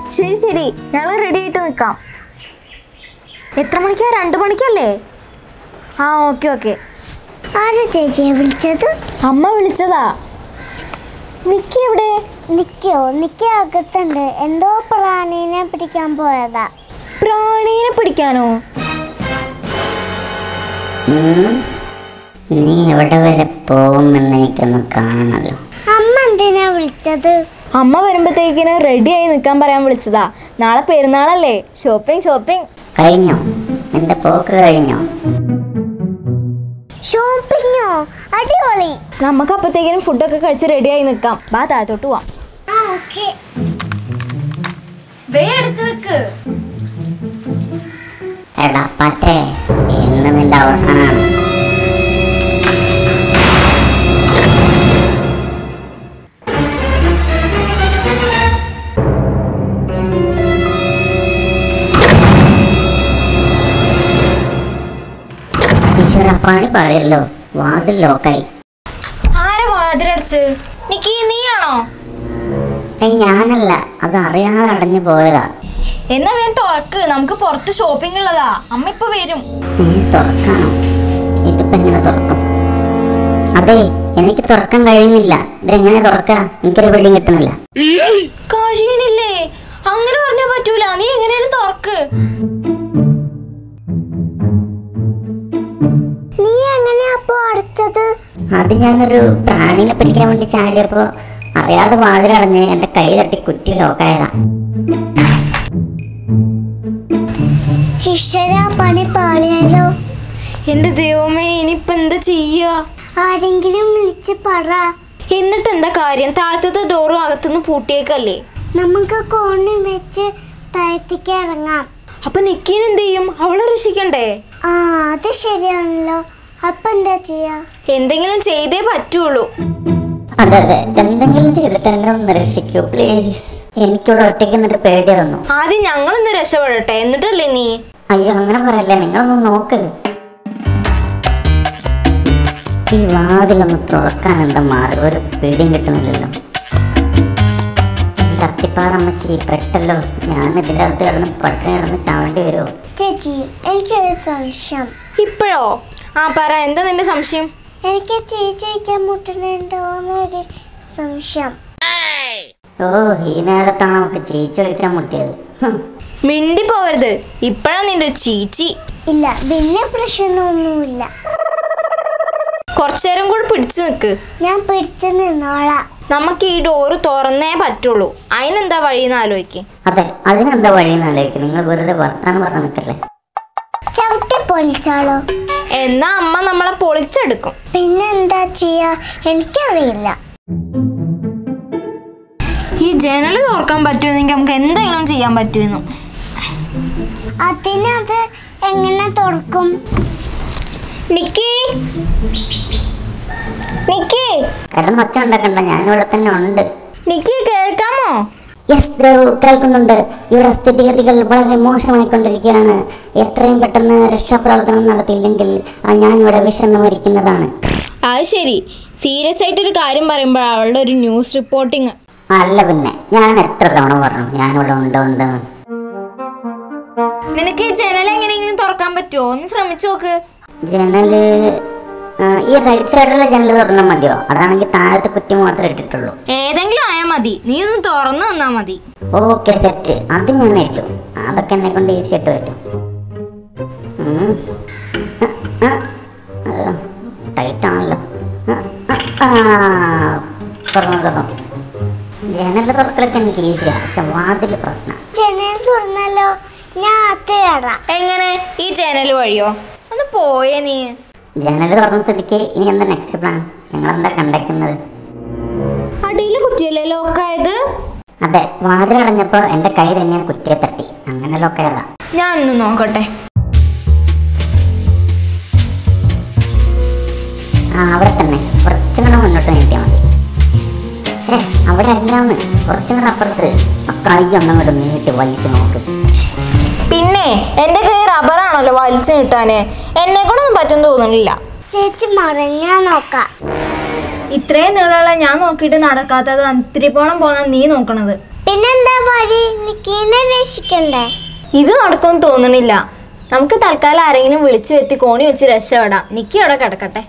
ശരി ശരി ഞങ്ങൾ റെഡി ആയിട്ട് നിൽക്കാം എത്ര മണിക്കാ രണ്ട് മണിക്കല്ലേ ആ ഓക്കെ ഓക്കെ ആരാ ചേച്ചിയെ വിളിച്ചത് അമ്മ വിളിച്ചതാ നിക്കി എവിടെ നിക്കോ നിക്ക അകത്തുണ്ട് എന്തോ പ്രാണീനെ പിടിക്കാൻ പോയതാ പ്രാണീനെ പിടിക്കാനോ ഉം. നീ എവിടെ വരെ പോകുമെന്ന് എനിക്കൊന്ന് കാണണമല്ലോ അമ്മ എന്തിനാ വിളിച്ചത് അമ്മ വരുമ്പോഴത്തേക്കിന് റെഡി ആയി നിൽക്കാൻ പറയാൻ വിളിച്ചതാ നാളെ പെരുന്നാളല്ലേ ഷോപ്പിംഗ് ഷോപ്പിംഗ് കഴിഞ്ഞോ നിന്റെ പോക്ക് കഴിഞ്ഞോ ഷോപ്പിങ്ങോ അടിപൊളി നമുക്ക് അപ്പത്തേക്കിനും ഫുഡൊക്കെ കഴിച്ച് റെഡി ആയി നിൽക്കാം ബാ താഴത്തോട്ട് പോവാം ആ ഓക്കെ എടുത്ത് വെക്ക് എടാ പറ്റേ ഇന്ന് നിന്റെ അവസാനമാണ് ഈശ്വര പണി പാടിയല്ലോ വാതിൽ ലോക്കായി ആരാ വാതിലടച്ച് നിക്കി നീയാണോ ഏയ് ഞാനല്ല അത് അറിയാതെ അടഞ്ഞു പോയതാ എന്നാ വേഗം തുറക്ക് നമുക്ക് പുറത്ത് ഷോപ്പിംഗ് ഉള്ളതാ അമ്മ ഇപ്പൊ വരും ഏ തുറക്കാനോ ഇതിപ്പോ എങ്ങനെ തുറക്കും അതെ എനിക്ക് തുറക്കാൻ കഴിയുന്നില്ല ഇതെങ്ങനെ തുറക്കാ എനിക്കൊരു പിടിയും കിട്ടുന്നില്ല കഴിയണില്ലേ അങ്ങനെ പറഞ്ഞാ പറ്റൂല നീ എങ്ങനെയാലും തുറക്ക് നീ എങ്ങനെയാ അപ്പോ അടച്ചത് അത് ഞാനൊരു പ്രാണിനെ പിടിക്കാൻ വേണ്ടി ചാടിയപ്പോ അറിയാതെ വാതിലടഞ്ഞ് എന്റെ കൈ തട്ടി കുറ്റി ലോക്കായതാ ഈശ്വര പണി പാളിയാലോ എന്റെ ദൈവമേ ഇനിയിപ്പൊ എന്താ ചെയ്യാ ആരെങ്കിലും വിളിച്ച് പറ എന്നിട്ട് എന്താ കാര്യം താഴത്തെ ഡോറും അകത്തുനിന്ന് പൂട്ടിയേക്കല്ലേ നമുക്ക് കോണി വെച്ച് താഴത്തേക്ക് ഇറങ്ങാം അപ്പൊ നിക്കീൻ എന്ത് ചെയ്യും അവളെ രക്ഷിക്കണ്ടേ ആ അത് ശരിയാണല്ലോ അപ്പൊ എന്താ ചെയ്യാ എന്തെങ്കിലും ചെയ്തേ പറ്റുള്ളൂ അതെ അതെ എന്തെങ്കിലും ചെയ്തിട്ട് എന്നെ ഒന്ന് രക്ഷിക്കൂ പ്ലീസ് എനിക്കിവിടെ ഒറ്റയ്ക്ക് നിന്നിട്ട് പേടി വന്നു ആദ്യം ഞങ്ങളൊന്ന് രക്ഷപ്പെടട്ടെ എന്നിട്ടല്ലേ നീ അയ്യോ അങ്ങനെ പറയല്ലേ നിങ്ങളൊന്ന് നോക്ക് ഈ വാതിലൊന്ന് തുറക്കാൻ എന്താ മാറി ഒരു പിടിയും കിട്ടുന്നില്ലല്ലോ എൻ്റെ അത്തിപ്പാറമ്മച്ചി പെട്ടല്ലോ ഞാൻ ഇതിൻ്റെ അകത്ത് കിടന്ന് പട്ടിണി കിടന്ന് ചാവേണ്ടി വരുമോ ചേച്ചി എനിക്കൊരു സംശയം ഇപ്പോഴോ ആ പറ എന്താ നിന്റെ സംശയം എനിക്ക് ചേച്ചി വയ്ക്കാൻ മുട്ടുന്നുണ്ടോന്നൊരു സംശയം ഓ ഈ നേരത്താണ് നമുക്ക് ചേച്ചി വയ്ക്കാൻ മുട്ടിയത് ഹും. മിണ്ടി പോവരുത് ഇപ്പഴാ നിന്റെ ചീച്ചി ഇല്ല വലിയ പ്രശ്നമൊന്നുമില്ല കുറച്ചേരം കൂടി പിടിച്ചു നിക്ക് ഞാൻ പിടിച്ചു നിന്നോളാം നമുക്ക് ഈ ഡോറ് തുറന്നേ പറ്റുള്ളൂ അതിനെന്താ വഴിന്ന് ആലോചിക്ക് അതെ അതിനെന്താ വഴിയെന്ന് ആലോചിക്കും നിങ്ങൾ വെറുതെ വർത്താനം പറഞ്ഞ് നിൽക്കല്ലേ ചവിട്ടി പൊളിച്ചാളോ എന്നാ അമ്മ നമ്മളെ പൊളിച്ചെടുക്കും പിന്നെന്താ ചെയ്യാ എനിക്കറിയില്ല ഈ ജനൽ തുറക്കാൻ പറ്റുമെന്നെങ്കിൽ നമുക്ക് എന്തെങ്കിലും ചെയ്യാൻ പറ്റുമെന്നു അതിനത് എങ്ങനെ തുറക്കും നിക്കി നിക്കി കാരണം ഒച്ച ഉണ്ടാക്കണ്ട ഞാനിവിടെ തന്നെ ഉണ്ട് നിക്കി കേൾക്കാമോ യെസ് ദേവു കേൾക്കുന്നുണ്ട് ഇവിടെ സ്ഥിതിഗതികൾ വളരെ മോശമായിക്കൊണ്ടിരിക്കുകയാണ് എത്രയും പെട്ടെന്ന് രക്ഷാപ്രവർത്തനം നടത്തിയില്ലെങ്കിൽ ആ, ഞാൻ ഇവിടെ വിശന്ന് മരിക്കുന്നതാണ് അത് ശരി സീരിയസ് ആയിട്ടൊരു കാര്യം പറയുമ്പോൾ അവളുടെ ഒരു ന്യൂസ് റിപ്പോർട്ടിങ് അല്ല പിന്നെ ഞാൻ എത്ര തവണ പറഞ്ഞു ഞാനിവിടെ ഉണ്ട് ഉണ്ടെന്ന് നിനക്ക് ഈ ജനൽ എങ്ങനെയെങ്കിലും തുറക്കാൻ പറ്റുമോ ഒന്ന് ശ്രമിച്ചു നോക്ക് ജനല് ആ, ഈ റൈറ്റ് സൈഡിലെ ജനൽ തുറന്നാൽ മതിയോ അതാണെങ്കിൽ താഴത്തെ കുറ്റി മാത്രമേ ഇട്ടിട്ടുള്ളൂ ഏതെങ്കിലും ആയാൽ മതി നീ ഒന്ന് തുറന്നു തന്നാ മതി ഓക്കെ സെറ്റ് അത് ഞാൻ ഏറ്റു അതൊക്കെ എന്നെ കൊണ്ട് ഈസി ആയിട്ട് പറ്റും ഉം. ആ, ആ, ആ, ടൈറ്റ് ആണല്ലോ ആ, ആ, തുറന്നു തുറന്നു ജനൽ തുറക്കലൊക്കെ എനിക്ക് ഈസിയാണ് പക്ഷെ വാതിൽ പ്രശ്നം ജനൽ തുറന്നല്ലോ ഞാൻ അകത്ത് കയറാം എങ്ങനെ ഈ ജനൽ വഴിയോ ഒന്ന് പോയേ നീ ജനൽ തുറന്ന സ്ഥിതിക്ക് ഇനി എന്താ നെക്സ്റ്റ് പ്ലാൻ നിങ്ങൾ എന്താ കണ്ടേക്കുന്നത് അടിയിൽ കുറ്റിയല്ലേ ലോക്കായത് അതെ വാതിലടഞ്ഞപ്പോൾ എൻ്റെ കൈ തന്നെ കുറ്റിയെ തട്ടി അങ്ങനെ ലോക്കയതാ ഞാൻ ഒന്ന് നോക്കട്ടെ ആ അവിടെ തന്നെ കുറച്ചും കൂടെ മുന്നോട്ട് നീട്ടിയാൽ മതി ഛേ അവിടെ അല്ലാന്ന് കുറച്ചും കൂടെ അപ്പുറത്ത് ആ കൈ ഒന്നും കൂടെ നീട്ടി വലിച്ചു നോക്ക് പിന്നെ എന്റെ കൈ റബ്ബറാണല്ലോ വലിച്ചു കിട്ടാന് എന്നെ കൊണ്ടൊന്നും പറ്റും തോന്നുന്നില്ല ചേച്ചി മറിഞ്ഞാ നോക്കാം ഇത്രയും നീളമുള്ള ഞാൻ നോക്കിയിട്ട് നടക്കാത്തത് അത്തിരിപ്പോളം പോന്ന നീ നോക്കണത് പിന്നെന്താ വഴി നിക്കീനെ രക്ഷിക്കണ്ടേ ഇത് നടക്കുമെന്ന് തോന്നണില്ല നമുക്ക് തൽക്കാലം ആരെങ്കിലും വിളിച്ചു വരുത്തി കോണി വെച്ച് രക്ഷപ്പെടാം നിക്കി അവിടെ കിടക്കട്ടെ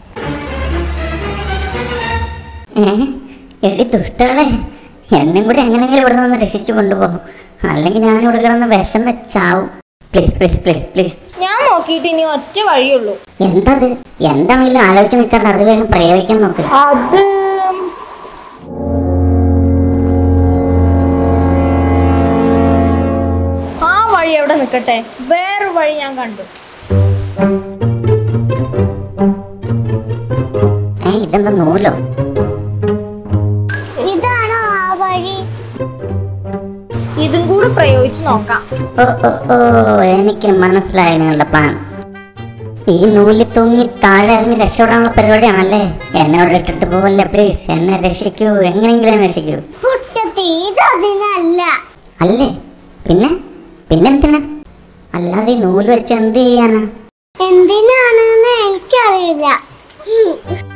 ഏ എടി ദുഷ്ടകളെ എന്നെ കൂടി എങ്ങനെയെങ്കിലും ഇവിടെ നിന്ന് രക്ഷിച്ചു കൊണ്ടുപോകും അല്ലെങ്കിൽ ഞാൻ ഇവിടെ കിടന്ന് വിശന്ന് ചാവും പ്ലീസ് പ്ലീസ് പ്ലീസ് പ്ലീസ് ഞാൻ നോക്കിയിട്ട് ഇനി ഒറ്റ വഴിയുള്ളൂ എന്തത് എന്താണെങ്കിലും ആലോചിച്ച് നിൽക്കാതെ അത് വേഗം പ്രയോഗിക്കാൻ നോക്ക് അത് ആ വഴി അവിടെ നിൽക്കട്ടെ വേറൊരു വഴി ഞാൻ കണ്ടു ഏ ഇതെന്താ നൂലോ ഇതാണോ ആ വഴി ഇതും കൂടി പ്രയോഗിച്ച് നോക്കാം ഓ ഓ ഓ എനിക്ക് മനസ്സിലായി നിങ്ങളുടെ പ്ലാൻ ഈ നൂല് തൂങ്ങി താഴെ ഇറങ്ങി രക്ഷപ്പെടാനുള്ള പരിപാടിയാണല്ലേ എന്നെ ഇവിടെ ഇട്ടിട്ട് പോവല്ലേ പ്ലീസ് എന്നെ രക്ഷിക്കൂ എങ്ങനെയെങ്കിലും എന്നെ രക്ഷിക്കൂ കുട്ടത്തി ഇത് അതിനല്ല അല്ലേ പിന്നെ പിന്നെന്തിനാ അല്ലാതെ ഈ നൂല് വെച്ച് എന്ത് ചെയ്യാനാ എന്തിനാണെന്ന് എനിക്കറിയില്ല ഉം.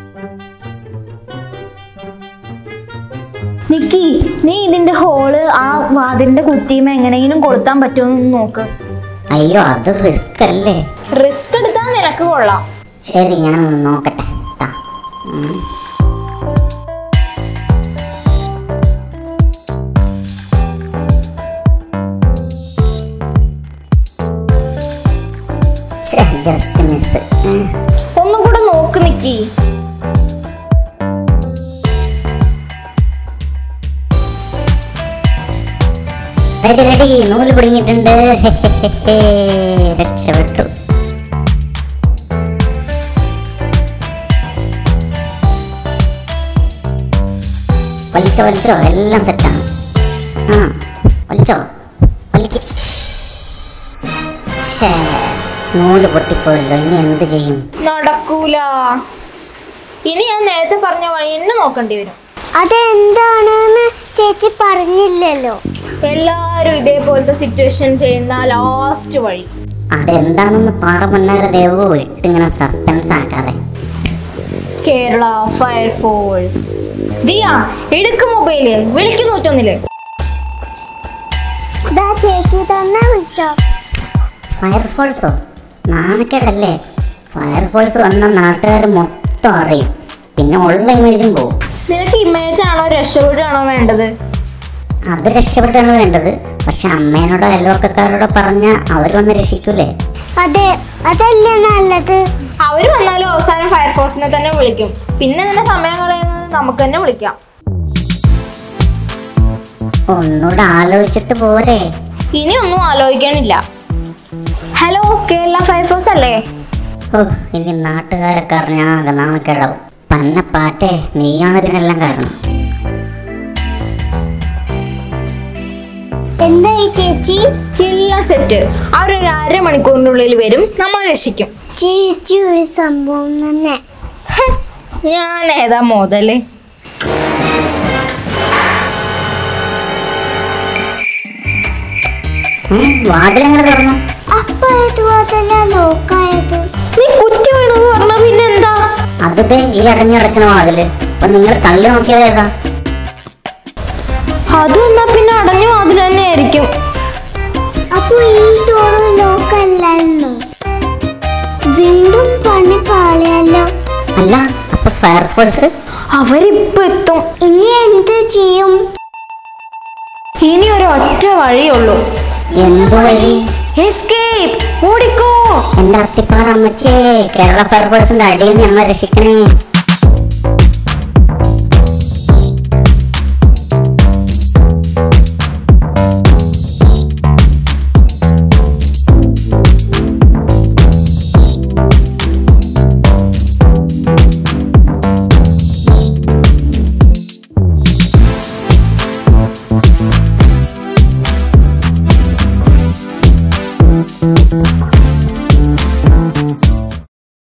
നിക്കി നീ ഇതിന്റെ ഹോള് ആ വാതിലിന്റെ കുത്തിയുമ എങ്ങനെയെങ്കിലും കൊളുത്താൻ പറ്റുമെന്ന് നോക്ക് അയ്യോ അത് റിസ്ക് അല്ലേ റിസ്ക് എടുത്താൽ നിനക്ക് കൊള്ളാം ശരി ഞാനൊന്ന് നോക്കട്ടെ താ. ഉം. ജസ്റ്റ് മിസ് ഒന്നും കൂടെ നോക്ക് നിക്കി റെഡി റെഡി നൂല് കുടുങ്ങിയിട്ടുണ്ട് രക്ഷപ്പെട്ടു വലിച്ചോ വലിച്ചോ എല്ലാം സെറ്റാണ് ആ വലിച്ചോ വലിക്ക് ഛേ, നൂല് പൊട്ടിപ്പോയല്ലോ ഇനി എന്ത് ചെയ്യും നടക്കൂല ഇനി ഞാൻ നേരത്തെ പറഞ്ഞ വഴി എന്നെ നോക്കേണ്ടി വരും അതെന്താണെന്ന് ചേച്ചി പറഞ്ഞില്ലല്ലോ എല്ലാരും ഇതേപോലത്തെ സിറ്റുവേഷൻ ചെയ്യുന്ന ലാസ്റ്റ് വഴി അതെന്താണെന്ന് പാറ മുന്നേറെ ദേവോ ഇട്ടിങ്ങനെ സസ്പെൻസ് ആക്കാതെ കേരള ഫയർഫോഴ്സ് ദിയ എടുക്ക് മൊബൈല് വിളിക്ക് നൂറ്റൊന്നില് ദാ ചേച്ചി തന്നെ വിളിച്ചോ ഫയർഫോഴ്സോ നാണക്കേടല്ലേ ഫയർഫോഴ്സ് വന്ന നാട്ടുകാർ മൊത്തം അറിയും പിന്നെ ഉള്ള ഇമേജും പോവും നിനക്ക് ഇമേജ് ആണോ രക്ഷപ്പെടുകയാണോ വേണ്ടത് അത് രക്ഷപ്പെട്ടാണ് വേണ്ടത് പക്ഷെ അമ്മേനോടോ അയൽവക്കക്കാരോടോ പറഞ്ഞ അവർ വന്ന് രക്ഷിക്കൂലേ അതെ അതല്ലേ നല്ലത് അവര് വന്നാലും അവസാനം ഫയർഫോഴ്സിനെ തന്നെ വിളിക്കും പിന്നെ നിന്നെ സമയം കളയുന്നത് നമുക്ക് തന്നെ വിളിക്കാം ഒന്നുകൂടെ ആലോചിച്ചിട്ട് പോരെ ഇനി ഒന്നും ആലോചിക്കാനില്ല ഹലോ കേരള ഫയർഫോഴ്സ് അല്ലേ ഓ ഇനി നാട്ടുകാരൊക്കെ അറിഞ്ഞാകെ നാണക്കേടാവും പന്ന പാറ്റേ നീയാണ് ഇതിനെല്ലാം കാരണം എന്തായി ചേച്ചി എല്ലാം സെറ്റ് അവരൊരു അരമണിക്കൂറിനുള്ളിൽ വരും നമ്മൾ രക്ഷിക്കും ചേച്ചി ഒരു സംഭവം തന്നെ ഹ്, ഞാൻ ഏതാ മുതല് ഏ വാതിലെങ്ങനെ തുറന്നു അപ്പൊ ഇതുപോലെ ലോക്കായത് നീ കുറ്റി വീണെന്ന് പറഞ്ഞ പിന്നെ എന്താ അത് ദേ ഈ അടഞ്ഞടക്കുന്ന വാതില് അപ്പൊ നിങ്ങൾ തള്ളി നോക്കിയത് ഏതാ അതും എന്നാ പിന്നെ അടഞ്ഞു അതിൽ തന്നെ ആയിരിക്കും അപ്പൊ ഈ ഡോറ് ലോക്കല്ലായിരുന്നു വീണ്ടും പണി പാളിയല്ലോ അല്ല അപ്പൊ ഫയർഫോഴ്സ് അവരിപ്പോ എത്തും ഇനി എന്ത് ചെയ്യും ഇനി ഒരു ഒറ്റ വഴിയുള്ളൂ എന്തു വഴി എസ്കേപ്പ് ഓടിക്കോ എന്റെ അത്തിപ്പാറ അമ്മച്ചേ കേരള ഫയർഫോഴ്സിന്റെ അടിയിൽ നിന്ന് ഞങ്ങളെ രക്ഷിക്കണേ